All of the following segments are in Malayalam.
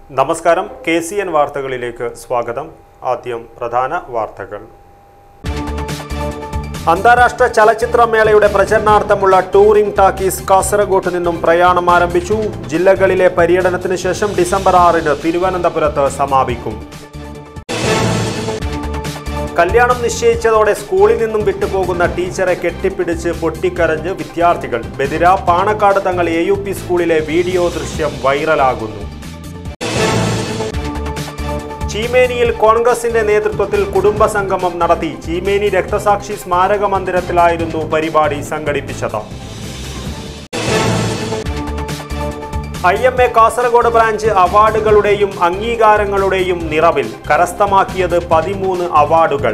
നമസ്കാരം കെ സി എൻ വാർത്തകളിലേക്ക് സ്വാഗതം ആദ്യം പ്രധാന വാർത്തകൾ അന്താരാഷ്ട്ര ചലച്ചിത്രമേളയുടെ പ്രചരണാർത്ഥമുള്ള ടൂറിംഗ് ടാക്കീസ് കാസർഗോട്ട് നിന്നും പ്രയാണം ആരംഭിച്ചു ജില്ലകളിലെ പര്യടനത്തിന് ശേഷം ഡിസംബർ ആറിന് തിരുവനന്തപുരത്ത് സമാപിക്കും കല്യാണം നിശ്ചയിച്ചതോടെ സ്കൂളിൽ നിന്നും വിട്ടുപോകുന്ന ടീച്ചറെ കെട്ടിപ്പിടിച്ച് പൊട്ടിക്കരഞ്ഞ് വിദ്യാർത്ഥികൾ Badira Panakkad Thangal A U P സ്കൂളിലെ വീഡിയോ ദൃശ്യം വൈറലാകുന്നു ചീമേനിയിൽ കോൺഗ്രസിന്റെ നേതൃത്വത്തിൽ കുടുംബ സംഗമം നടത്തി ചീമേനി രക്തസാക്ഷി സ്മാരക മന്ദിരത്തിലായിരുന്നു പരിപാടി സംഘടിപ്പിച്ചത് I M A Kasaragod branch അവാർഡുകളുടെയും അംഗീകാരങ്ങളുടെയും നിറവിൽ കരസ്ഥമാക്കിയത് പതിമൂന്ന് അവാർഡുകൾ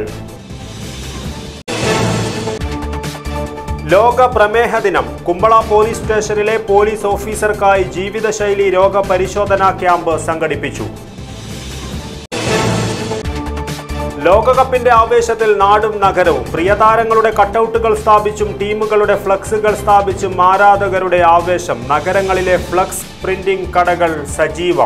ലോക പ്രമേഹ ദിനം കുമ്പള പോലീസ് സ്റ്റേഷനിലെ പോലീസ് ഓഫീസർക്കായി ജീവിതശൈലി രോഗ പരിശോധനാ ക്യാമ്പ് സംഘടിപ്പിച്ചു ലോകകപ്പിന്റെ ആവേശത്തിൽ നാടും നഗരവും പ്രിയതാരങ്ങളുടെ കട്ടൗട്ടുകൾ സ്ഥാപിച്ചും ടീമുകളുടെ ഫ്ലക്സുകൾ സ്ഥാപിച്ചും ആരാധകരുടെ ആവേശം നഗരങ്ങളിലെ ഫ്ലക്സ് പ്രിന്റിംഗ് കടകൾ സജീവം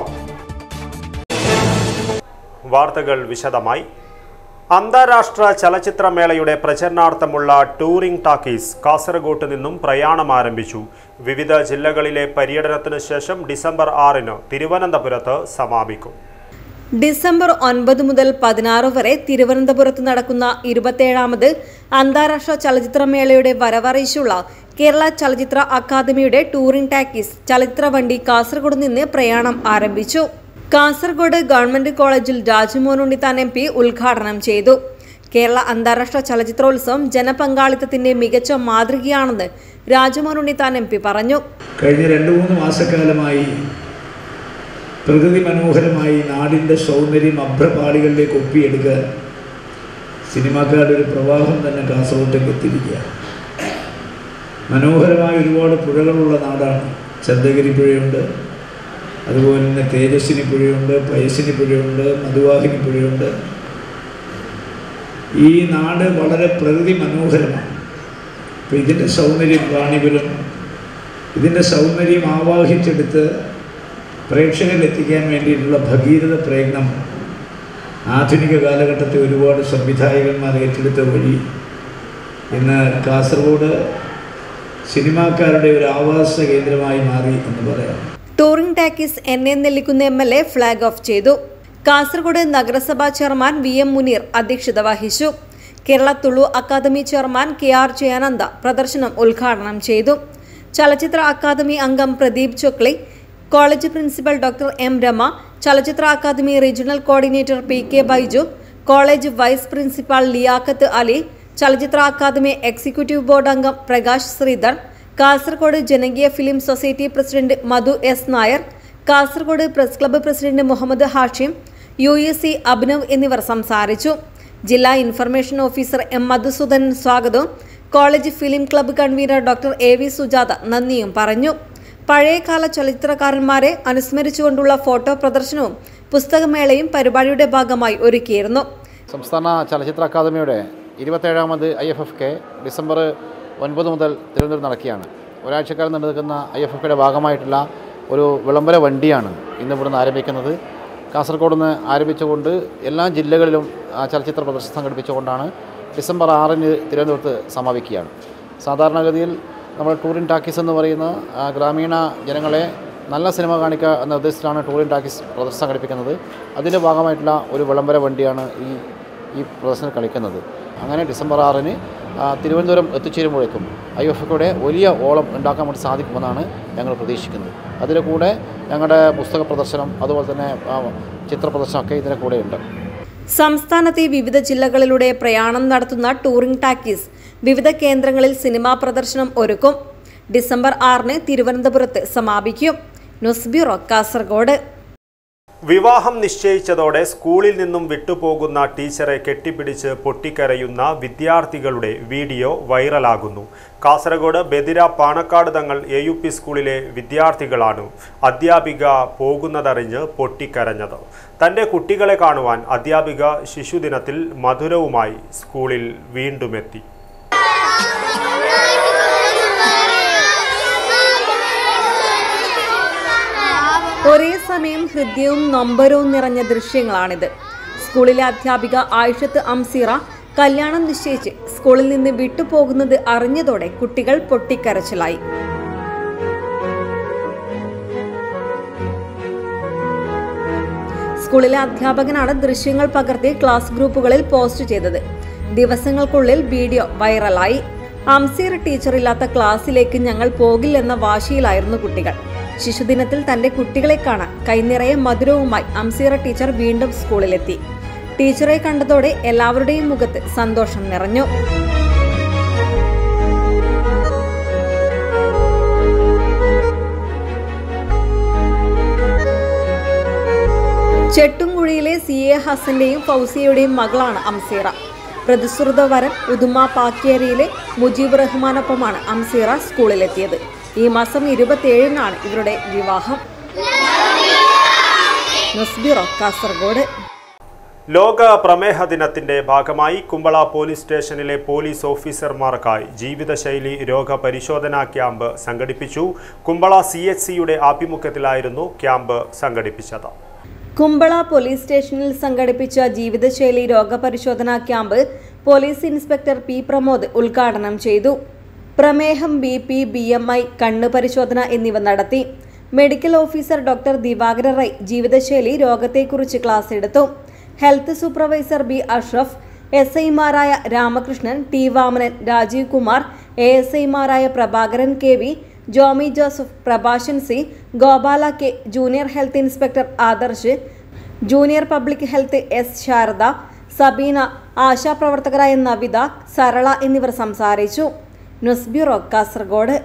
വാർത്തകൾ വിശദമായി അന്താരാഷ്ട്ര ചലച്ചിത്രമേളയുടെ പ്രചരണാർത്ഥമുള്ള ടൂറിംഗ് ടാക്കീസ് കാസർഗോട്ട് നിന്നും പ്രയാണം ആരംഭിച്ചു വിവിധ ജില്ലകളിലെ പര്യടനത്തിന് ശേഷം ഡിസംബർ ആറിന് തിരുവനന്തപുരത്ത് സമാപിക്കും ഡിസംബർ ഒൻപത് മുതൽ പതിനാറ് വരെ തിരുവനന്തപുരത്ത് നടക്കുന്ന ഇരുപത്തേഴാമത് അന്താരാഷ്ട്ര ചലച്ചിത്രമേളയുടെ വരവറിയിച്ചുള്ള കേരള ചലച്ചിത്ര അക്കാദമിയുടെ ടൂറിംഗ് ടാക്കീസ് ചലച്ചിത്ര വണ്ടി കാസർഗോഡ് നിന്ന് പ്രയാണം ആരംഭിച്ചു കാസർഗോഡ് ഗവൺമെന്റ് കോളേജിൽ രാജ്മോഹൻ ഉണ്ണിത്താൻ എം പി ഉദ്ഘാടനം ചെയ്തു കേരള അന്താരാഷ്ട്ര ചലച്ചിത്രോത്സവം ജനപങ്കാളിത്തത്തിന്റെ മികച്ച മാതൃകയാണെന്ന് രാജ്മോഹൻ ഉണ്ണിത്താൻ എം പി പറഞ്ഞു കഴിഞ്ഞ രണ്ട് മൂന്ന് മാസക്കാലമായി പ്രകൃതി മനോഹരമായി നാടിൻ്റെ സൗന്ദര്യം അഭ്രപാളികളിലേക്ക് ഒപ്പിയെടുക്കാൻ സിനിമാക്കാരുടെ ഒരു പ്രവാഹം തന്നെ കാസർഗോട്ടേക്ക് എത്തിയിരിക്കുക മനോഹരമായ ഒരുപാട് പുഴകളുള്ള നാടാണ് ചന്ദഗിരി പുഴയുണ്ട് അതുപോലെ തന്നെ തേജസ്വിനി പുഴയുണ്ട് പയസിനി പുഴയുണ്ട് മധുവാഹിനി പുഴയുണ്ട് ഈ നാട് വളരെ പ്രകൃതി മനോഹരമാണ് അപ്പോൾ ഇതിൻ്റെ സൗന്ദര്യം റാണിപുരം ഇതിൻ്റെ സൗന്ദര്യം ആവാഹിച്ചെടുത്ത് പ്രേക്ഷകരിൽ എത്തിക്കാൻ വേണ്ടിയിട്ടുള്ള ഭഗീരഥ പ്രയത്നം ആധുനിക കാലഘട്ടത്തെ ഒരുപാട് സംവിധായകന്മാർ ഏറ്റെടുത്ത വഴി ഇന്ന് കാസർഗോഡ് സിനിമാക്കാരുടെ ഒരു ആവാസ കേന്ദ്രമായി മാറി എന്ന് പറയാം touring talkies N A Nellikkunnu M L A flag off ചെയ്തു കാസർഗോഡ് നഗരസഭാ ചെയർമാൻ വി എം മുനീർ അധ്യക്ഷത വഹിച്ചു Kerala Tulu academy chairman K R Jayananda പ്രദർശനം ഉദ്ഘാടനം ചെയ്തു ചലച്ചിത്ര അക്കാദമി അംഗം Pradeep Chokli college principal doctor M Rama ചലച്ചിത്ര academy regional coordinator P K Baiju college vice principal Liaquat Ali ചലച്ചിത്ര അക്കാദമി എക്സിക്യൂട്ടീവ് ബോർഡ് അംഗം പ്രകാശ് ശ്രീധർ കാസർഗോഡ് ജനകീയ film society president Madhu S Nair Kasaragod press club president Muhammad Hashim U S C Abhinav എന്നിവർ സംസാരിച്ചു ജില്ലാ ഇൻഫർമേഷൻ ഓഫീസർ എം മധുസൂദൻ സ്വാഗതവും college film club convener doctor A V Sujatha നന്ദിയും പറഞ്ഞു പഴയകാല ചലച്ചിത്രകാരന്മാരെ അനുസ്മരിച്ചുകൊണ്ടുള്ള ഫോട്ടോ പ്രദർശനവും പുസ്തകമേളയും പരിപാടിയുടെ ഭാഗമായി ഒരുക്കിയിരുന്നു സംസ്ഥാന ചലച്ചിത്ര അക്കാദമിയുടെ ഇരുപത്തേഴാമത് I F F K December ഒൻപത് മുതൽ തിരുവനന്തപുരം നടക്കുകയാണ് ഒരാഴ്ചക്കാലം നീണ്ടു നിൽക്കുന്ന ഐ എഫ് എഫ് കെയുടെ ഭാഗമായിട്ടുള്ള ഒരു വിളംബര വണ്ടിയാണ് ഇന്ന് ഇവിടുന്ന് ആരംഭിക്കുന്നത് കാസർഗോഡ് നിന്ന് ആരംഭിച്ചുകൊണ്ട് എല്ലാ ജില്ലകളിലും ആ ചലച്ചിത്ര പ്രദർശനം സംഘടിപ്പിച്ചുകൊണ്ടാണ് ഡിസംബർ ആറിന് തിരുവനന്തപുരത്ത് സമാപിക്കുകയാണ് സാധാരണഗതിയിൽ നമ്മൾ ടൂറിൻ ടാക്കീസ് എന്ന് പറയുന്ന ആ, ഗ്രാമീണ ജനങ്ങളെ നല്ല സിനിമ കാണിക്കുക എന്ന ഉദ്ദേശത്തിലാണ് ടൂറിൻ ടാക്കീസ് പ്രദർശനം സംഘടിപ്പിക്കുന്നത് അതിൻ്റെ ഭാഗമായിട്ടുള്ള ഒരു വിളംബര വണ്ടിയാണ് ഈ ഈ പ്രദർശനം കളിക്കുന്നത് അങ്ങനെ ഡിസംബർ ആറിന് ആ, തിരുവനന്തപുരം എത്തിച്ചേരുമ്പോഴേക്കും ഐ എഫ് എക്കയുടെ വലിയ ഓളം ഉണ്ടാക്കാൻ വേണ്ടി സാധിക്കുമെന്നാണ് ഞങ്ങൾ പ്രതീക്ഷിക്കുന്നത് അതിൻ്റെ കൂടെ ഞങ്ങളുടെ പുസ്തക പ്രദർശനം അതുപോലെ തന്നെ ആ, ചിത്ര പ്രദർശനമൊക്കെ ഇതിൻ്റെ കൂടെയുണ്ട് സംസ്ഥാനത്തെ വിവിധ ജില്ലകളിലൂടെ പ്രയാണം നടത്തുന്ന ടൂറിംഗ് ടാക്കീസ് വിവിധ കേന്ദ്രങ്ങളിൽ സിനിമാ പ്രദർശനം ഒരുക്കും ഡിസംബർ ആറിന് തിരുവനന്തപുരത്ത് സമാപിക്കും ന്യൂസ് ബ്യൂറോ കാസർഗോഡ് വിവാഹം നിശ്ചയിച്ചതോടെ സ്കൂളിൽ നിന്നും വിട്ടുപോകുന്ന ടീച്ചറെ കെട്ടിപ്പിടിച്ച് പൊട്ടിക്കരയുന്ന വിദ്യാർത്ഥികളുടെ വീഡിയോ വൈറലാകുന്നു Kasaragod Badira Panakkad Thangal A U P സ്കൂളിലെ വിദ്യാർത്ഥികളാണ് അധ്യാപിക പോകുന്നതറിഞ്ഞ് പൊട്ടിക്കരഞ്ഞത് തൻ്റെ കുട്ടികളെ കാണുവാൻ അധ്യാപിക ശിശുദിനത്തിൽ മധുരവുമായി സ്കൂളിൽ വീണ്ടുമെത്തി ഒരേ സമയം ഹൃദയവും നൊമ്പരവും നിറഞ്ഞ ദൃശ്യങ്ങളാണിത് സ്കൂളിലെ അധ്യാപിക ആയിഷത്ത് അംസീറ കല്യാണം നിശ്ചയിച്ച് സ്കൂളിൽ നിന്ന് വിട്ടുപോകുന്നത് അറിഞ്ഞതോടെ കുട്ടികൾ പൊട്ടിക്കരച്ചിലായി സ്കൂളിലെ അധ്യാപകനാണ് ദൃശ്യങ്ങൾ പകർത്തി ക്ലാസ് ഗ്രൂപ്പുകളിൽ പോസ്റ്റ് ചെയ്തത് ദിവസങ്ങൾക്കുള്ളിൽ വീഡിയോ വൈറലായി അംസീർ ടീച്ചറില്ലാത്ത ക്ലാസ്സിലേക്ക് ഞങ്ങൾ പോകില്ലെന്ന വാശിയിലായിരുന്നു കുട്ടികൾ ശിശുദിനത്തിൽ തന്റെ കുട്ടികളെ കാണാൻ കൈനിറയെ മധുരവുമായി അംസീറ ടീച്ചർ വീണ്ടും സ്കൂളിലെത്തി ടീച്ചറെ കണ്ടതോടെ എല്ലാവരുടെയും മുഖത്ത് സന്തോഷം നിറഞ്ഞു ചെട്ടുംകുഴിയിലെ സി എ ഹസന്റെയും ഫൗസിയയുടെയും മകളാണ് അംസീറ പ്രതിശ്രുത വരൻ ഉദുമ പാക്കേരിയിലെ മുജീബ് റഹ്മാനൊപ്പമാണ് അംസീറ സ്കൂളിലെത്തിയത് ഈ മാസം ഇരുപത്തിയേഴിനാണ് ഇവരുടെ വിവാഹം ന്യൂസ് ബ്യൂറോ കാസർഗോഡ് ലോക പ്രമേഹ ദിനത്തിന്റെ ഭാഗമായി കുമ്പള പോലീസ് സ്റ്റേഷനിലെ പോലീസ് ഓഫീസർമാർക്കായി ജീവിതശൈലി രോഗ പരിശോധനാ ക്യാമ്പ് സംഘടിപ്പിച്ചു കുമ്പള സി എച്ച് സിയുടെ ആഭിമുഖ്യത്തിലായിരുന്നു ക്യാമ്പ് സംഘടിപ്പിച്ചത് കുമ്പള പോലീസ് സ്റ്റേഷനിൽ സംഘടിപ്പിച്ച ജീവിതശൈലി രോഗപരിശോധനാ camp police inspector P Pramod ഉദ്ഘാടനം ചെയ്തു പ്രമേഹം B P B M I കണ്ണ് പരിശോധന എന്നിവ നടത്തി medical officer doctor Divakara Rai ജീവിതശൈലി രോഗത്തെക്കുറിച്ച് ക്ലാസ് എടുത്തു health supervisor B Ashraf S ഐമാരായ Ramakrishnan T Vamanan Rajeev Kumar A S ഐമാരായ Prabhakaran K V Jomi Joseph Prabhashan C Gopala K junior health inspector Adarsh junior public health S Sharada Sabeena ആശാപ്രവർത്തകരായ നവിത സരള എന്നിവർ സംസാരിച്ചു news bureau Kasaragod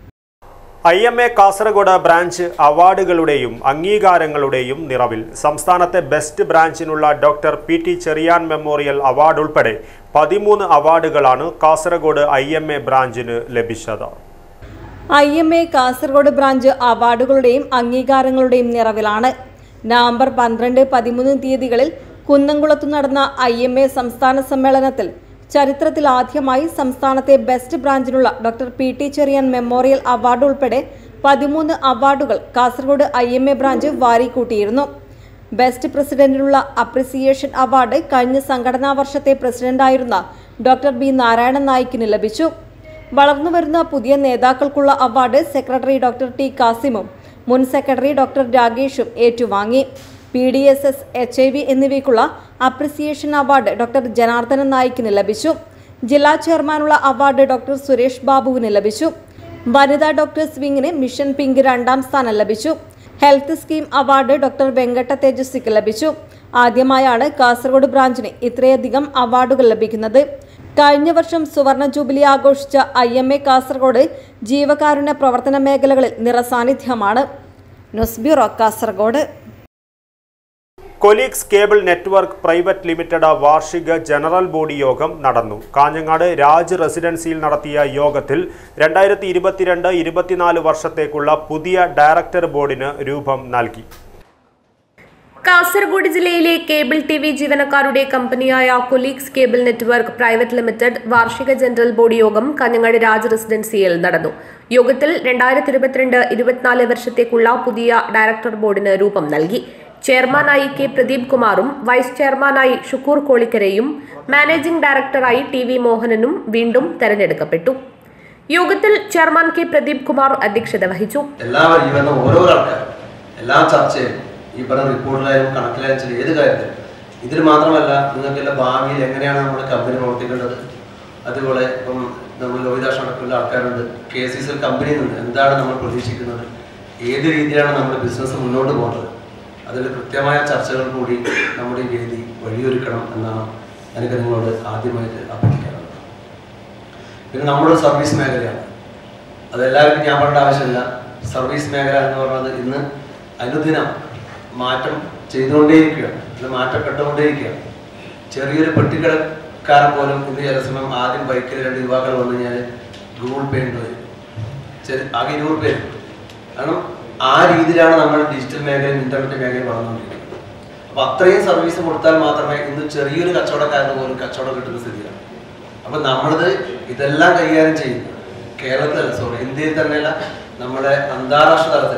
I M A Kasaragod branch അവാർഡുകളുടെയും അംഗീകാരങ്ങളുടെയും നിറവിൽ സംസ്ഥാനത്തെ ബെസ്റ്റ് ബ്രാഞ്ചിനുള്ള doctor P T Cherian memorial award ഉൾപ്പെടെ പതിമൂന്ന് അവാർഡുകളാണ് കാസർഗോഡ് ഐ എം എ ബ്രാഞ്ചിന് ലഭിച്ചത് I M A Kasaragod branch അവാർഡുകളുടെയും അംഗീകാരങ്ങളുടെയും നിറവിലാണ് നവംബർ പന്ത്രണ്ട് പതിമൂന്ന് തീയതികളിൽ കുന്നംകുളത്തു നടന്ന ഐ എം എ സംസ്ഥാന സമ്മേളനത്തിൽ ചരിത്രത്തിൽ ആദ്യമായി സംസ്ഥാനത്തെ ബെസ്റ്റ് ബ്രാഞ്ചിനുള്ള doctor P T Cherian memorial award ഉൾപ്പെടെ പതിമൂന്ന് അവാർഡുകൾ Kasaragod I M A branch വാരിക്കൂട്ടിയിരുന്നു ബെസ്റ്റ് പ്രസിഡന്റിനുള്ള അപ്രിസിയേഷൻ അവാർഡ് കഴിഞ്ഞ സംഘടനാ വർഷത്തെ പ്രസിഡന്റായിരുന്ന ഡോക്ടർ ബി നാരായണൻ നായിക്കിന് ലഭിച്ചു വളർന്നുവരുന്ന പുതിയ നേതാക്കൾക്കുള്ള അവാർഡ് സെക്രട്ടറി ഡോക്ടർ ടി കാസിമും മുൻ സെക്രട്ടറി ഡോക്ടർ രാഗേഷും ഏറ്റുവാങ്ങി P D S S H I V എന്നിവയ്ക്കുള്ള അപ്രിസിയേഷൻ അവാർഡ് ഡോക്ടർ ജനാർദ്ദനൻ നായിക്കിന് ലഭിച്ചു ജില്ലാ ചെയർമാനുള്ള അവാർഡ് ഡോക്ടർ സുരേഷ് ബാബുവിന് ലഭിച്ചു വനിതാ ഡോക്ടേഴ്സ് വിങ്ങിന് മിഷൻ പിങ്ക് രണ്ടാം സ്ഥാനം ലഭിച്ചു health scheme award doctor Venkata തേജസ്വിക്ക് ലഭിച്ചു ആദ്യമായാണ് കാസർഗോഡ് ബ്രാഞ്ചിന് ഇത്രയധികം അവാർഡുകൾ ലഭിക്കുന്നത് കഴിഞ്ഞ വർഷം സുവർണ ജൂബിലി ആഘോഷിച്ച ഐ എം എ കാസർഗോഡ് ജീവകാരുണ്യ പ്രവർത്തന മേഖലകളിൽ നിറസാന്നിധ്യമാണ് news bureau Kasaragod colleagues cable network private limited വാർഷിക ജനറൽ ബോഡി യോഗം നടന്നു കാഞ്ഞങ്ങാട് രാജ് റെസിഡൻസിയിൽ നടത്തിയ യോഗത്തിൽ രണ്ടായിരത്തി ഇരുപത്തിരണ്ട് ഇരുപത്തിനാല് വർഷത്തേക്കുള്ള പുതിയ ഡയറക്ടർ ബോർഡിന് രൂപം നൽകി കാസർഗോഡ് ജില്ലയിലെ കേബിൾ ടി വി ജീവനക്കാരുടെ കമ്പനിയായ colleagues cable network private limited വാർഷിക ജനറൽ ബോഡി യോഗം കാഞ്ഞങ്ങാട് രാജ് റെസിഡൻസിയിൽ നടന്നു യോഗത്തിൽ രണ്ടായിരത്തി ഇരുപത്തിരണ്ട് ഇരുപത്തിനാല് വർഷത്തേക്കുള്ള പുതിയ ഡയറക്ടർ ബോർഡിന് രൂപം നൽകി ചെയർമാനായി കെ പ്രദീപ് കുമാറും വൈസ് ചെയർമാനായി ഷുക്കൂർ കോളിക്കരയും മാനേജിംഗ് ഡയറക്ടറായി ടി വി മോഹനനും വീണ്ടും തെരഞ്ഞെടുക്കപ്പെട്ടു യോഗത്തിൽ ചെയർമാൻ കെ പ്രദീപ് കുമാർ അധ്യക്ഷത വഹിച്ചു എല്ലാവരും ഈ വരുന്ന ഓരോ ആൾക്കാർ എല്ലാ ചർച്ചയും ഈ പറഞ്ഞ റിപ്പോർട്ടിലായാലും കണക്കിലായാലും ശരി ഏത് കാര്യത്തിൽ ഇതിൽ മാത്രമല്ല നിങ്ങൾക്കെല്ലാം ഭാവിയിൽ എങ്ങനെയാണ് നമ്മുടെ കമ്പനി പ്രവർത്തിക്കേണ്ടത് അതുപോലെ ഇപ്പം നമ്മൾ ലോഹിതാഷ് അടക്കമുള്ള ആൾക്കാരുണ്ട് കെ സി സി കമ്പനിയിൽ നിന്ന് എന്താണ് നമ്മൾ പ്രതീക്ഷിക്കുന്നത് ഏത് രീതിയിലാണ് നമ്മുടെ ബിസിനസ് മുന്നോട്ട് പോകുന്നത് അതിൽ കൃത്യമായ ചർച്ചകൾ കൂടി നമ്മുടെ ഈ വേദി വഴിയൊരുക്കണം എന്നാണ് എനിക്ക് നിങ്ങളോട് ആദ്യമായിട്ട് അഭ്യർത്ഥിക്കാറുള്ളത് പിന്നെ നമ്മുടെ സർവീസ് മേഖലയാണ് അതെല്ലാവർക്കും ഞാൻ പറയേണ്ട ആവശ്യമില്ല സർവീസ് മേഖല എന്ന് പറയുന്നത് ഇന്ന് അനുദിനം മാറ്റം ചെയ്തുകൊണ്ടേയിരിക്കുകയാണ് ഇത് മാറ്റപ്പെട്ടുകൊണ്ടേയിരിക്കുകയാണ് ചെറിയൊരു പെട്ടിക്കടക്കാരൻ പോലും ഇന്ന് ചില സമയം ആദ്യം ബൈക്കിൽ രണ്ട് യുവാക്കൾ വന്നു കഴിഞ്ഞാൽ ഗൂഗിൾ പേ ഉണ്ട് വരും ചെറിയ ആകെ ഇരുപത് പേര് കാരണം ആ രീതിയിലാണ് നമ്മൾ ഡിജിറ്റൽ മേഖലയും ഇന്റർനെറ്റ് മേഖലയും വളർന്നുകൊണ്ടിരിക്കുന്നത് അപ്പൊ അത്രയും സർവീസ് കൊടുത്താൽ മാത്രമേ ഇന്ന് ചെറിയൊരു കച്ചവടക്കാരന് പോലും കച്ചവടം കിട്ടുന്ന സ്ഥിതിയാണ് അപ്പൊ നമ്മളത് ഇതെല്ലാം കൈകാര്യം ചെയ്യുന്നു കേരളത്തിലല്ല സോറി ഇന്ത്യയിൽ തന്നെയല്ല നമ്മുടെ അന്താരാഷ്ട്ര തലത്തിൽ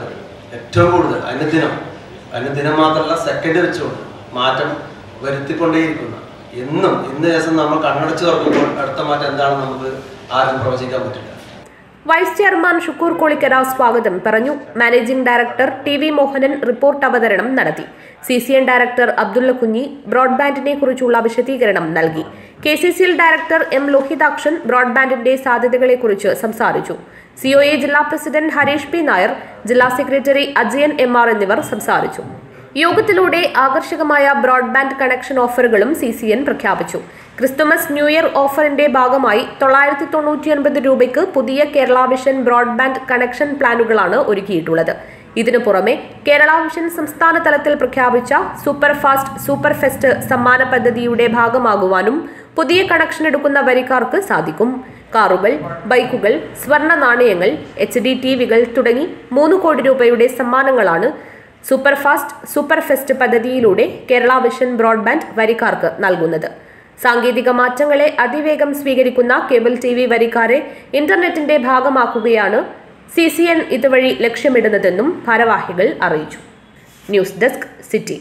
ഏറ്റവും കൂടുതൽ അതിന് ദിനം അതിന് ദിനം മാത്രമല്ല സെക്കൻഡ് വെച്ചുകൊണ്ട് മാറ്റം വരുത്തിക്കൊണ്ടേയിരിക്കുന്ന എന്നും ഇന്ന് ദിവസം നമ്മൾ കണ്ണടച്ച് തുറക്കുമ്പോൾ അടുത്ത മാറ്റം എന്താണെന്ന് നമുക്ക് ആരും പ്രവചിക്കാൻ പറ്റില്ല വൈസ് ചെയർമാൻ ഷുക്കൂർ കോളിക്കര സ്വാഗതം പറഞ്ഞു managing director T V Mohanan report അവതരണം നടത്തി C C N director Abdulla Kunhi ബ്രോഡ്ബാൻഡിനെ കുറിച്ചുള്ള വിശദീകരണം നൽകി K C C L director M Lohithakshan ബ്രോഡ്ബാൻഡിന്റെ സാധ്യതകളെക്കുറിച്ച് സംസാരിച്ചു സിഒഎ ജില്ലാ പ്രസിഡന്റ് ഹരീഷ് പി നായർ ജില്ലാ സെക്രട്ടറി അജയൻ എം ആർ എന്നിവർ സംസാരിച്ചു യോഗത്തിലൂടെ ആകർഷകമായ ബ്രോഡ്ബാൻഡ് കണക്ഷൻ ഓഫറുകളും സി സി എൻ പ്രഖ്യാപിച്ചു ക്രിസ്തുമസ് ന്യൂ ഇയർ ഓഫറിന്റെ ഭാഗമായി തൊള്ളായിരത്തി തൊണ്ണൂറ്റിയൊൻപത് രൂപയ്ക്ക് പുതിയ കേരള വിഷൻ ബ്രോഡ്ബാൻഡ് കണക്ഷൻ പ്ലാനുകളാണ് ഒരുക്കിയിട്ടുള്ളത് ഇതിനു പുറമെ കേരള വിഷൻ സംസ്ഥാന തലത്തിൽ പ്രഖ്യാപിച്ച സൂപ്പർ ഫാസ്റ്റ് സൂപ്പർ ഫെസ്റ്റ് സമ്മാന പദ്ധതിയുടെ ഭാഗമാകുവാനും പുതിയ കണക്ഷൻ എടുക്കുന്ന വരിക്കാർക്ക് സാധിക്കും കാറുകൾ ബൈക്കുകൾ സ്വർണ്ണ നാണയങ്ങൾ എച്ച് ഡി ടി വികൾ തുടങ്ങി മൂന്ന് കോടി രൂപയുടെ സമ്മാനങ്ങളാണ് സൂപ്പർ ഫാസ്റ്റ് സൂപ്പർ ഫെസ്റ്റ് പദ്ധതിയിലൂടെ കേരള വിഷൻ ബ്രോഡ്ബാൻഡ് വരിക്കാർക്ക് നൽകുന്നത് സാങ്കേതിക മാറ്റങ്ങളെ അതിവേഗം സ്വീകരിക്കുന്ന കേബിൾ ടി വി വരിക്കാരെ ഇന്റർനെറ്റിന്റെ ഭാഗമാക്കുകയാണ് സി സി എൻ ഇതുവഴി ലക്ഷ്യമിടുന്നതെന്നും ഭാരവാഹികൾ അറിയിച്ചു ന്യൂസ് ഡെസ്ക് സിറ്റി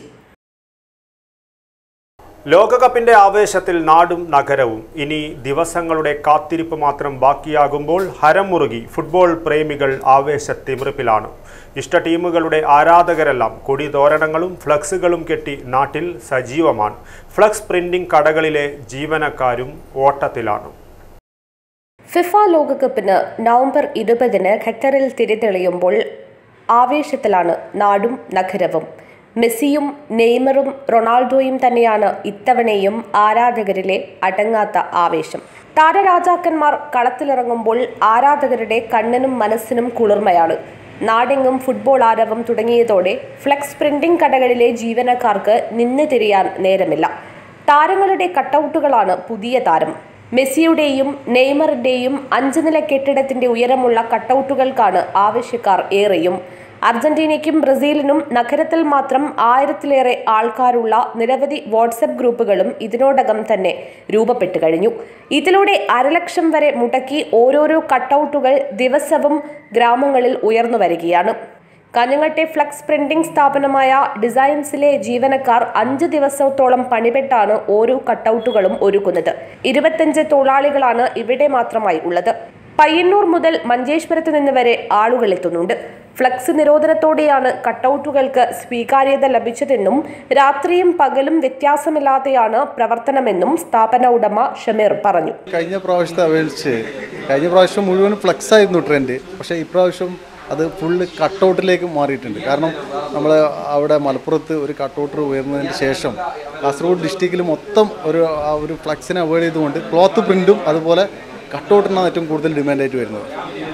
ലോകകപ്പിന്റെ ആവേശത്തിൽ നാടും നഗരവും ഇനി ദിവസങ്ങളുടെ കാത്തിരിപ്പ് മാത്രം ബാക്കിയാകുമ്പോൾ ഹരം മുറുകി ഫുട്ബോൾ പ്രേമികൾ ആവേശത്തിമിറിപ്പിലാണ് ഇഷ്ട ടീമുകളുടെ ആരാധകരെല്ലാം കൊടിതോരണങ്ങളും ഫ്ലക്സുകളും കെട്ടി നാട്ടിൽ സജീവമാണ് ഫ്ലക്സ് പ്രിന്റിംഗ് കടകളിലെ ജീവനക്കാരും ഓട്ടത്തിലാണ് ഫിഫ ലോകകപ്പിന് നവംബർ ഇരുപതിന് ഖത്തറിൽ തിരിതെളിയുമ്പോൾ ആവേശത്തിലാണ് നാടും നഗരവും മെസ്സിയും നെയ്മറും റൊണാൾഡോയും തന്നെയാണ് ഇത്തവണയും ആരാധകരിലെ അടങ്ങാത്ത ആവേശം താരരാജാക്കന്മാർ കളത്തിലിറങ്ങുമ്പോൾ ആരാധകരുടെ കണ്ണിനും മനസ്സിനും കുളിർമയാണ് നാടെങ്ങും ഫുട്ബോൾ ആരവം തുടങ്ങിയതോടെ ഫ്ലെക്സ് പ്രിന്റിംഗ് കടകളിലെ ജീവനക്കാർക്ക് നിന്ന് തിരിയാൻ നേരമില്ല താരങ്ങളുടെ കട്ടൗട്ടുകളാണ് പുതിയ താരം മെസ്സിയുടെയും നെയ്മറിന്റെയും അഞ്ച് നില കെട്ടിടത്തിന്റെ ഉയരമുള്ള കട്ടൗട്ടുകൾക്കാണ് ആവശ്യക്കാർ ഏറെയും അർജന്റീനയ്ക്കും ബ്രസീലിനും നഗരത്തിൽ മാത്രം ആയിരത്തിലേറെ ആൾക്കാരുള്ള നിരവധി വാട്സപ്പ് ഗ്രൂപ്പുകളും ഇതിനോടകം തന്നെ രൂപപ്പെട്ടു കഴിഞ്ഞു ഇതിലൂടെ അരലക്ഷം വരെ മുടക്കി ഓരോരോ കട്ടൗട്ടുകൾ ദിവസവും ഗ്രാമങ്ങളിൽ ഉയർന്നു വരികയാണ് കാഞ്ഞങ്ങാട്ടെ ഫ്ലക്സ് പ്രിന്റിംഗ് സ്ഥാപനമായ ഡിസൈൻസിലെ ജീവനക്കാർ അഞ്ച് ദിവസത്തോളം പണിപെട്ടാണ് ഓരോ കട്ടൗട്ടുകളും ഒരുക്കുന്നത് ഇരുപത്തഞ്ച് തൊഴിലാളികളാണ് ഇവിടെ മാത്രമായി ഉള്ളത് പയ്യന്നൂർ മുതൽ മഞ്ചേശ്വരത്ത് നിന്ന് വരെ ആളുകൾ എത്തുന്നുണ്ട് ഫ്ലക്സ് നിരോധനത്തോടെയാണ് കട്ടൗട്ടുകൾക്ക് സ്വീകാര്യത ലഭിച്ചതെന്നും രാത്രിയും പകലും വ്യത്യാസമില്ലാതെയാണ് പ്രവർത്തനമെന്നും സ്ഥാപന ഉടമ ഷമീർ പറഞ്ഞു കഴിഞ്ഞ പ്രാവശ്യത്തെ അപേക്ഷിച്ച് കഴിഞ്ഞ പ്രാവശ്യം മുഴുവൻ ഫ്ലക്സ് ആയിരുന്നു ട്രെൻഡ് പക്ഷേ ഇപ്രാവശ്യം അത് ഫുള്ള് കട്ടൗട്ടിലേക്ക് മാറിയിട്ടുണ്ട് കാരണം നമ്മൾ അവിടെ മലപ്പുറത്ത് ഒരു കട്ടൗട്ടർ ഉയർന്നതിന് ശേഷം കാസർഗോഡ് ഡിസ്ട്രിക്റ്റിൽ മൊത്തം ഒരു ആ ഒരു ഫ്ലക്സിനെ അവോയ്ഡ് ചെയ്തുകൊണ്ട് ക്ലോത്ത് പ്രിൻറ്റും അതുപോലെ കട്ടൗട്ടിനാണ് ഏറ്റവും കൂടുതൽ ഡിമാൻഡായിട്ട് വരുന്നത്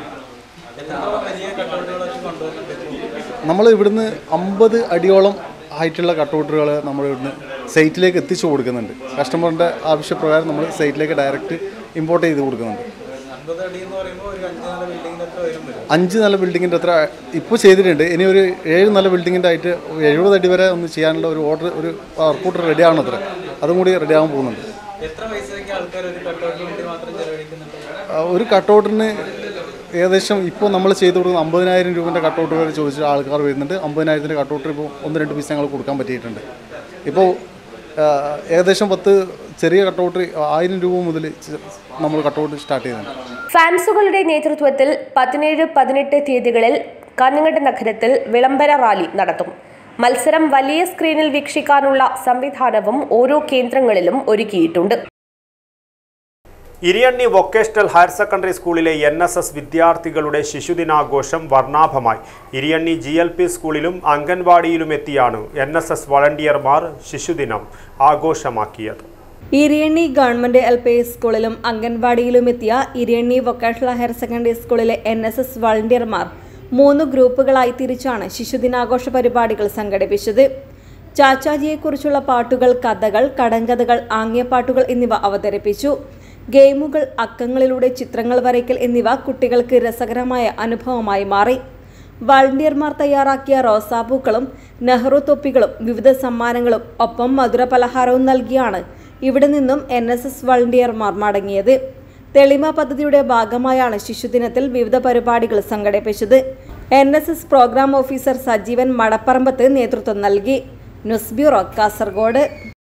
നമ്മൾ ഇവിടുന്ന് അമ്പത് അടിയോളം ഹൈറ്റുള്ള കട്ടൗട്ടുകൾ നമ്മൾ ഇവിടുന്ന് സൈറ്റിലേക്ക് എത്തിച്ചു കൊടുക്കുന്നുണ്ട് കസ്റ്റമറിൻ്റെ ആവശ്യപ്രകാരം നമ്മൾ സൈറ്റിലേക്ക് ഡയറക്റ്റ് ഇമ്പോർട്ട് ചെയ്ത് കൊടുക്കുന്നുണ്ട് അഞ്ച് നില ബിൽഡിങ്ങിൻ്റെ അത്ര ഇപ്പോൾ ചെയ്തിട്ടുണ്ട് ഇനി ഒരു ഏഴ് നില ബിൽഡിങ്ങിൻ്റെ ആയിട്ട് എഴുപത് അടി വരെ ഒന്ന് ചെയ്യാനുള്ള ഒരു ഓർഡർ ഒരു വർക്കൗട്ട് റെഡി ആവണം അത്ര അതും കൂടി റെഡി ആകാൻ പോകുന്നുണ്ട് ആ, ഒരു കട്ടൗട്ടിന് ഏകദേശം ഇപ്പോൾ നമ്മൾ ചെയ്തു കൊടുക്കുന്ന അമ്പതിനായിരം രൂപൻ്റെ കട്ടൗട്ട് വരെ ചോദിച്ച ആൾക്കാർ വരുന്നുണ്ട് അമ്പതിനായിരത്തിൻ്റെ കട്ടൗട്ട് ഇപ്പോൾ ഒന്ന് രണ്ട് പീസ് ഞങ്ങൾ കൊടുക്കാൻ പറ്റിയിട്ടുണ്ട് ഇപ്പോൾ ആ, ഏകദേശം പത്ത് ചെറിയ കട്ടൗട്ട് ആയിരം രൂപ മുതൽ നമ്മൾ കട്ടൗട്ട് സ്റ്റാർട്ട് ചെയ്യുന്നുണ്ട് ഫാൻസുകളുടെ നേതൃത്വത്തിൽ പതിനേഴ് പതിനെട്ട് തീയതികളിൽ കാഞ്ഞങ്ങാട് നഗരത്തിൽ വിളംബര റാലി നടത്തും മത്സരം വലിയ സ്ക്രീനിൽ വീക്ഷിക്കാനുള്ള സംവിധാനവും ഓരോ കേന്ദ്രങ്ങളിലും ഒരുക്കിയിട്ടുണ്ട് ഇരിയണ്ണി വൊക്കേഷണൽ ഹയർ സെക്കൻഡറി സ്കൂളിലെ എൻ എസ് എസ് വിദ്യാർത്ഥികളുടെ ശിശുദിനാഘോഷം വർണ്ണാഭമായി ഇരിയണ്ണി ജി എൽ പി സ്കൂളിലും അംഗൻവാടിയിലും എത്തിയാണ് എൻ എസ് എസ് വളണ്ടിയർമാർ ശിശുദിനം ആഘോഷമാക്കിയത് ഇരിയണ്ണി ഗവൺമെന്റ് എൽ പി സ്കൂളിലും അംഗൻവാടിയിലും എത്തിയ ഇരിയണ്ണി വൊക്കേഷണൽ ഹയർ സെക്കൻഡറി സ്കൂളിലെ എൻ എസ് എസ് വളണ്ടിയർമാർ മൂന്ന് ഗ്രൂപ്പുകളായി തിരിച്ചാണ് ശിശുദിനാഘോഷ പരിപാടികൾ സംഘടിപ്പിച്ചത് ചാച്ചാജിയെക്കുറിച്ചുള്ള പാട്ടുകൾ കഥകൾ കടങ്കഥകൾ ആംഗ്യപ്പാട്ടുകൾ എന്നിവ അവതരിപ്പിച്ചു ഗെയിമുകൾ അക്കങ്ങളിലൂടെ ചിത്രങ്ങൾ വരയ്ക്കൽ എന്നിവ കുട്ടികൾക്ക് രസകരമായ അനുഭവമായി മാറി വളണ്ടിയർമാർ തയ്യാറാക്കിയ റോസാപ്പൂക്കളും നെഹ്റു തൊപ്പികളും വിവിധ സമ്മാനങ്ങളും ഒപ്പം മധുരപലഹാരവും നൽകിയാണ് ഇവിടെ നിന്നും എൻ എസ് എസ് വളണ്ടിയർമാർ മടങ്ങിയത് തെളിമ പദ്ധതിയുടെ ഭാഗമായാണ് ശിശുദിനത്തിൽ വിവിധ പരിപാടികൾ സംഘടിപ്പിച്ചത് N S S programme officer Sajeevan Madapparambath നേതൃത്വം നൽകി ന്യൂസ് ബ്യൂറോ കാസർഗോഡ്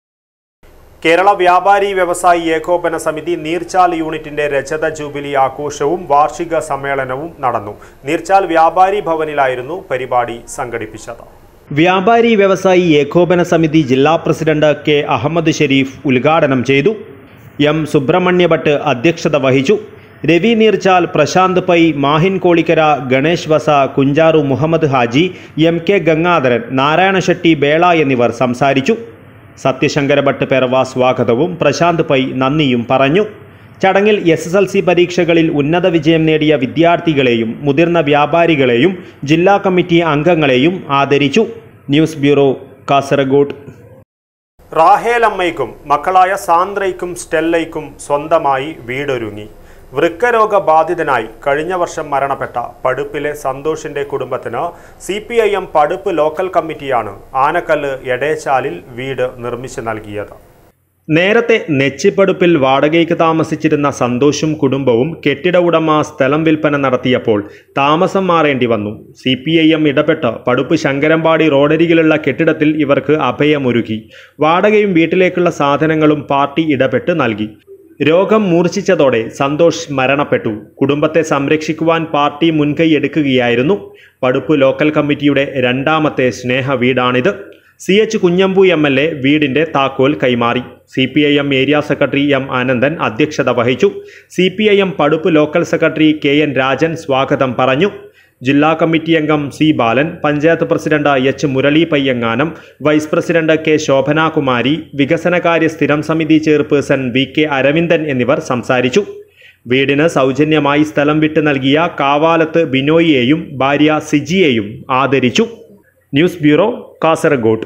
കേരള വ്യാപാരി വ്യവസായി ഏകോപന സമിതി നീർച്ചാൽ യൂണിറ്റിന്റെ രജത ജൂബിലി ആഘോഷവും വാർഷിക സമ്മേളനവും നടന്നു നീർച്ചാൽ വ്യാപാരി ഭവനിലായിരുന്നു പരിപാടി സംഘടിപ്പിച്ചത് വ്യാപാരി വ്യവസായി ഏകോപന സമിതി ജില്ലാ പ്രസിഡന്റ് കെ അഹമ്മദ് ഷെരീഫ് ഉദ്ഘാടനം ചെയ്തു എം സുബ്രഹ്മണ്യ ഭട്ട് അധ്യക്ഷത വഹിച്ചു രവി നീർച്ചാൽ പ്രശാന്ത് പൈ മാഹിൻ കോളിക്കര ഗണേഷ് വസ കുഞ്ചാറു മുഹമ്മദ് ഹാജി എം കെ ഗംഗാധരൻ നാരായണ ഷെട്ടി ബേള എന്നിവർ സംസാരിച്ചു സത്യശങ്കര ഭട്ട് പെറവ സ്വാഗതവും പ്രശാന്ത് പൈ നന്ദിയും പറഞ്ഞു ചടങ്ങിൽ എസ് എസ് എൽ സി പരീക്ഷകളിൽ ഉന്നത വിജയം നേടിയ വിദ്യാർത്ഥികളെയും മുതിർന്ന വ്യാപാരികളെയും ജില്ലാ കമ്മിറ്റി അംഗങ്ങളെയും ആദരിച്ചു ന്യൂസ് ബ്യൂറോ കാസർഗോഡ് റാഹേലമ്മയ്ക്കും മക്കളായ സാന്ദ്രയ്ക്കും സ്റ്റെല്ലയ്ക്കും സ്വന്തമായി വീടൊരുങ്ങി വൃക്കരോഗ ബാധിതനായി കഴിഞ്ഞ വർഷം മരണപ്പെട്ട പടുപ്പിലെ സന്തോഷിന്റെ കുടുംബത്തിന് C P I M Padupp local കമ്മിറ്റിയാണ് ആനക്കല്ല് എടേച്ചാലിൽ വീട് നിർമ്മിച്ചു നൽകിയത് നേരത്തെ നെച്ചിപ്പടുപ്പിൽ വാടകയ്ക്ക് താമസിച്ചിരുന്ന സന്തോഷും കുടുംബവും കെട്ടിട ഉടമ സ്ഥലം വിൽപ്പന നടത്തിയപ്പോൾ താമസം മാറേണ്ടി വന്നു സി പി ഐ എം ഇടപെട്ട് പടുപ്പ് ശങ്കരമ്പാടി റോഡരികിലുള്ള കെട്ടിടത്തിൽ ഇവർക്ക് അഭയമൊരുക്കി വാടകയും വീട്ടിലേക്കുള്ള സാധനങ്ങളും പാർട്ടി ഇടപെട്ട് നൽകി രോഗം മൂർച്ഛിച്ചതോടെ സന്തോഷ് മരണപ്പെട്ടു കുടുംബത്തെ സംരക്ഷിക്കുവാൻ പാർട്ടി മുൻകൈ എടുക്കുകയായിരുന്നു പടുപ്പ് ലോക്കൽ കമ്മിറ്റിയുടെ രണ്ടാമത്തെ സ്നേഹ വീടാണിത് C H Kunhambu M L A വീടിന്റെ താക്കോൽ കൈമാറി C P I M area secretary M Anandan അധ്യക്ഷത വഹിച്ചു C P I M Padupp local secretary K N Rajan സ്വാഗതം പറഞ്ഞു ജില്ലാ കമ്മിറ്റി അംഗം C Balan panchayat president H Murali Payyanganam vice president K Shobhanakumari വികസനകാര്യ സ്ഥിരം സമിതി ചെയർപേഴ്സൺ വി കെ അരവിന്ദൻ എന്നിവർ സംസാരിച്ചു വീടിന് സൗജന്യമായി സ്ഥലം വിട്ട് നൽകിയ കാവാലത്ത് ബിനോയിയെയും ഭാര്യ സിജിയെയും ആദരിച്ചു ന്യൂസ് ബ്യൂറോ കാസർഗോഡ്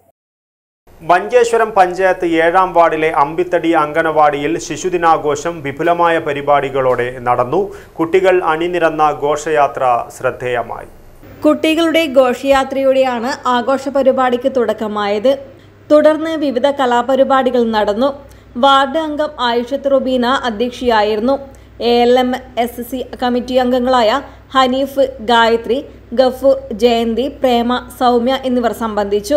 മഞ്ചേശ്വരം പഞ്ചായത്ത് ഏഴാം വാർഡിലെ അമ്പിത്തടി അങ്കണവാടിയിൽ ശിശുദിനാഘോഷം വിപുലമായ പരിപാടികളോടെ നടന്നു കുട്ടികൾ അണിനിരന്ന ഘോഷയാത്ര ശ്രദ്ധേയമായി കുട്ടികളുടെ ഘോഷയാത്രയോടെയാണ് ആഘോഷ പരിപാടിക്ക് തുടക്കമായത് തുടർന്ന് വിവിധ കലാപരിപാടികൾ നടന്നു വാർഡ് അംഗം ആയിഷത്ത് റുബീന അധ്യക്ഷയായിരുന്നു A L M S C committee അംഗങ്ങളായ ഹനീഫ് ഗായത്രി ഗഫൂർ ജയന്തി പ്രേമ സൗമ്യ എന്നിവർ സംബന്ധിച്ചു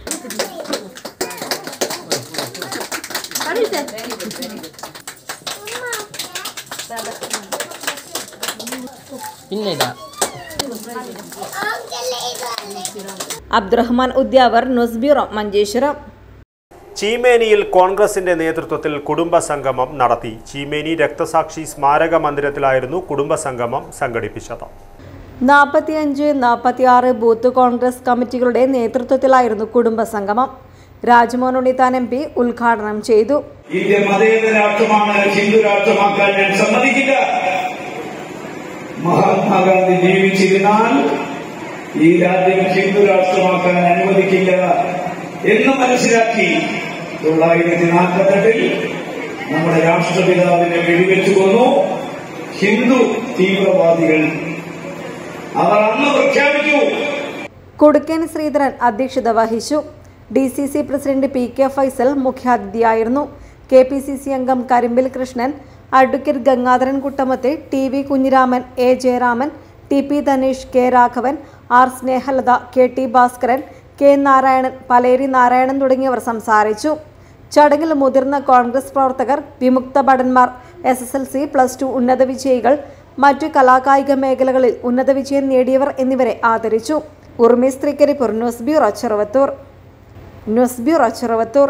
അബ്ദുറഹ്മാൻ ഉദ്യാവർ ന്യൂസ് ബ്യൂറോ മഞ്ചേശ്വരം ചീമേനിയിൽ കോൺഗ്രസിന്റെ നേതൃത്വത്തിൽ കുടുംബ സംഗമം നടത്തി ചീമേനി രക്തസാക്ഷി സ്മാരക മന്ദിരത്തിലായിരുന്നു കുടുംബ സംഗമം സംഘടിപ്പിച്ചത് നാൽപ്പത്തിയഞ്ച് നാൽപ്പത്തിയാറ് ബൂത്ത് കോൺഗ്രസ് കമ്മിറ്റികളുടെ നേതൃത്വത്തിലായിരുന്നു കുടുംബ സംഗമം രാജ്മോഹൻ ഉണ്ണിത്താൻ എം പി ഉദ്ഘാടനം ചെയ്തു ഇന്ത്യ മതേതര രാഷ്ട്രമാണ് ഹിന്ദു രാഷ്ട്രമാക്കാൻ ഞാൻ സമ്മതിക്കില്ല മഹാത്മാഗാന്ധി ജീവിച്ചിരുന്നാൽ ഈ രാജ്യം ഹിന്ദു രാഷ്ട്രമാക്കാൻ അനുവദിക്കില്ല എന്ന് മനസ്സിലാക്കി തൊള്ളായിരത്തി നാൽപ്പത്തെട്ടിൽ നമ്മുടെ രാഷ്ട്രപിതാവിനെ വെടിവെച്ചു കൊന്നു ഹിന്ദു തീവ്രവാദികൾ അവർ അന്ന് പ്രഖ്യാപിച്ചു കുടുക്കൻ ശ്രീധരൻ അധ്യക്ഷത വഹിച്ചു D C C president P K Faisal മുഖ്യാതിഥിയായിരുന്നു കെ പി സി സി അംഗം കരിമ്പിൽ കൃഷ്ണൻ അഡ്വക്കേറ്റ് ഗംഗാധരൻ കുട്ടമത്തെ T V Kunhiraman A Jayaraman T P Dhaneesh K Raghavan R Snehalatha K T Bhaskaran K Narayanan Paleri Narayanan തുടങ്ങിയവർ സംസാരിച്ചു ചടങ്ങിൽ മുതിർന്ന കോൺഗ്രസ് പ്രവർത്തകർ വിമുക്ത ഭടന്മാർ S S L C plus two ഉന്നത വിജയികൾ മറ്റു കലാകായിക മേഖലകളിൽ ഉന്നത വിജയം നേടിയവർ എന്നിവരെ ആദരിച്ചു Urmees Thrikaripur news bureau Cheruvathur news bureau Cheruvathur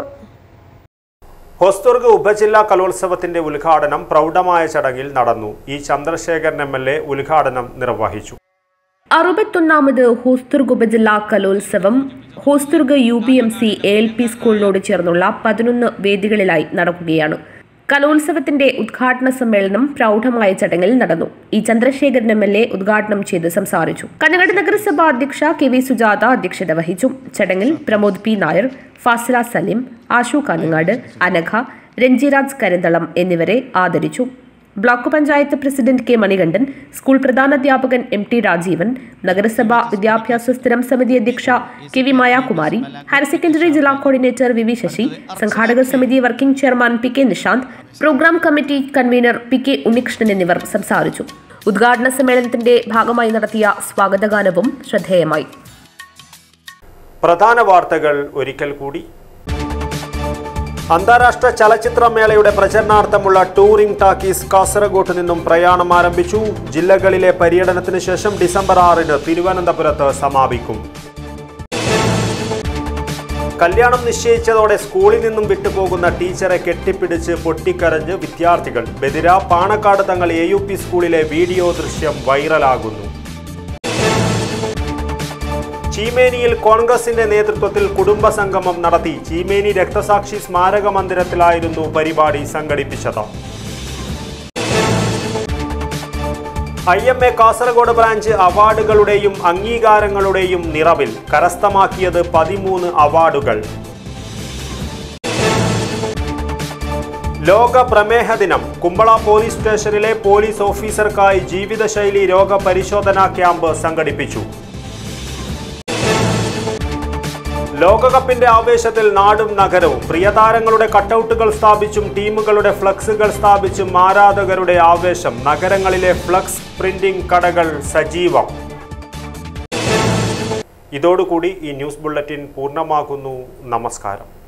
Hosdurg ഉപജില്ലാ കലോത്സവത്തിന്റെ ഉദ്ഘാടനം പ്രൗഢമായ ചടങ്ങിൽ നടന്നു E Chandrasekharan M L A ഉദ്ഘാടനം നിർവഹിച്ചു അറുപത്തൊന്നാമത് ഹോസ്തുർഗ് ഉപജില്ലാ കലോത്സവം Hosdurg U B M C A L P സ്കൂളിനോട് ചേർന്നുള്ള പതിനൊന്ന് വേദികളിലായി നടക്കുകയാണ് കലോത്സവത്തിന്റെ ഉദ്ഘാടന സമ്മേളനം പ്രൗഢമായ ചടങ്ങിൽ നടന്നു E Chandrasekharan M L A ഉദ്ഘാടനം ചെയ്ത് സംസാരിച്ചു കന്നഗഡ് നഗരസഭ അധ്യക്ഷ കെ വി സുജാത അധ്യക്ഷത വഹിച്ചു ചടങ്ങിൽ പ്രമോദ് പി നായർ ഫാസില സലീം ആശു കാഞ്ഞങ്ങാട് അനഘ രഞ്ജിരാജ് കരിന്തളം എന്നിവരെ ആദരിച്ചു block panchayat president K Manikandan school പ്രധാനാധ്യാപകൻ എം ടി രാജീവൻ നഗരസഭ വിദ്യാഭ്യാസ സ്ഥിരം സമിതി അധ്യക്ഷ K V Mayakumari higher secondary ജില്ലാ കോർഡിനേറ്റർ വി വി ശശി സംഘാടക സമിതി working chairman P K Nishanth programme committee convener P K Unnikrishnan എന്നിവർ സംസാരിച്ചു ഉദ്ഘാടന സമ്മേളനത്തിന്റെ ഭാഗമായി നടത്തിയ സ്വാഗതഗാനവും ശ്രദ്ധേയമായി പ്രധാന വാർത്തകൾ ഒരിക്കൽ കൂടി അന്താരാഷ്ട്ര ചലച്ചിത്രമേളയുടെ പ്രചരണാർത്ഥമുള്ള ടൂറിംഗ് ടാക്കീസ് കാസർഗോട്ട് നിന്നും പ്രയാണം ആരംഭിച്ചു ജില്ലകളിലെ പര്യടനത്തിന് ശേഷം ഡിസംബർ ആറിന് തിരുവനന്തപുരത്ത് സമാപിക്കും കല്യാണം നിശ്ചയിച്ചതോടെ സ്കൂളിൽ നിന്നും വിട്ടുപോകുന്ന ടീച്ചറെ കെട്ടിപ്പിടിച്ച് പൊട്ടിക്കരഞ്ഞ് വിദ്യാർത്ഥികൾ Badira Panakkad Thangal A U P സ്കൂളിലെ വീഡിയോ ദൃശ്യം വൈറലാകുന്നു ചീമേനിയിൽ കോൺഗ്രസിന്റെ നേതൃത്വത്തിൽ കുടുംബ സംഗമം നടത്തി ചീമേനി രക്തസാക്ഷി സ്മാരക മന്ദിരത്തിലായിരുന്നു പരിപാടി സംഘടിപ്പിച്ചത് I M A Kasaragod branch അവാർഡുകളുടെയും അംഗീകാരങ്ങളുടെയും നിറവിൽ കരസ്ഥമാക്കിയത് പതിമൂന്ന് അവാർഡുകൾ ലോക പ്രമേഹ ദിനം കുമ്പള പോലീസ് സ്റ്റേഷനിലെ പോലീസ് ഓഫീസർക്കായി ജീവിതശൈലി രോഗ പരിശോധനാ ക്യാമ്പ് സംഘടിപ്പിച്ചു ലോകകപ്പിന്റെ ആവേശത്തിൽ നാടും നഗരവും പ്രിയതാരങ്ങളുടെ കട്ടൗട്ടുകൾ സ്ഥാപിച്ചും ടീമുകളുടെ ഫ്ലക്സുകൾ സ്ഥാപിച്ചും ആരാധകരുടെ ആവേശം നഗരങ്ങളിലെ ഫ്ലക്സ് പ്രിന്റിംഗ് കടകൾ സജീവം ഇതോടുകൂടി ഈ ന്യൂസ് ബുള്ളറ്റിൻ പൂർണ്ണമാകുന്നു നമസ്കാരം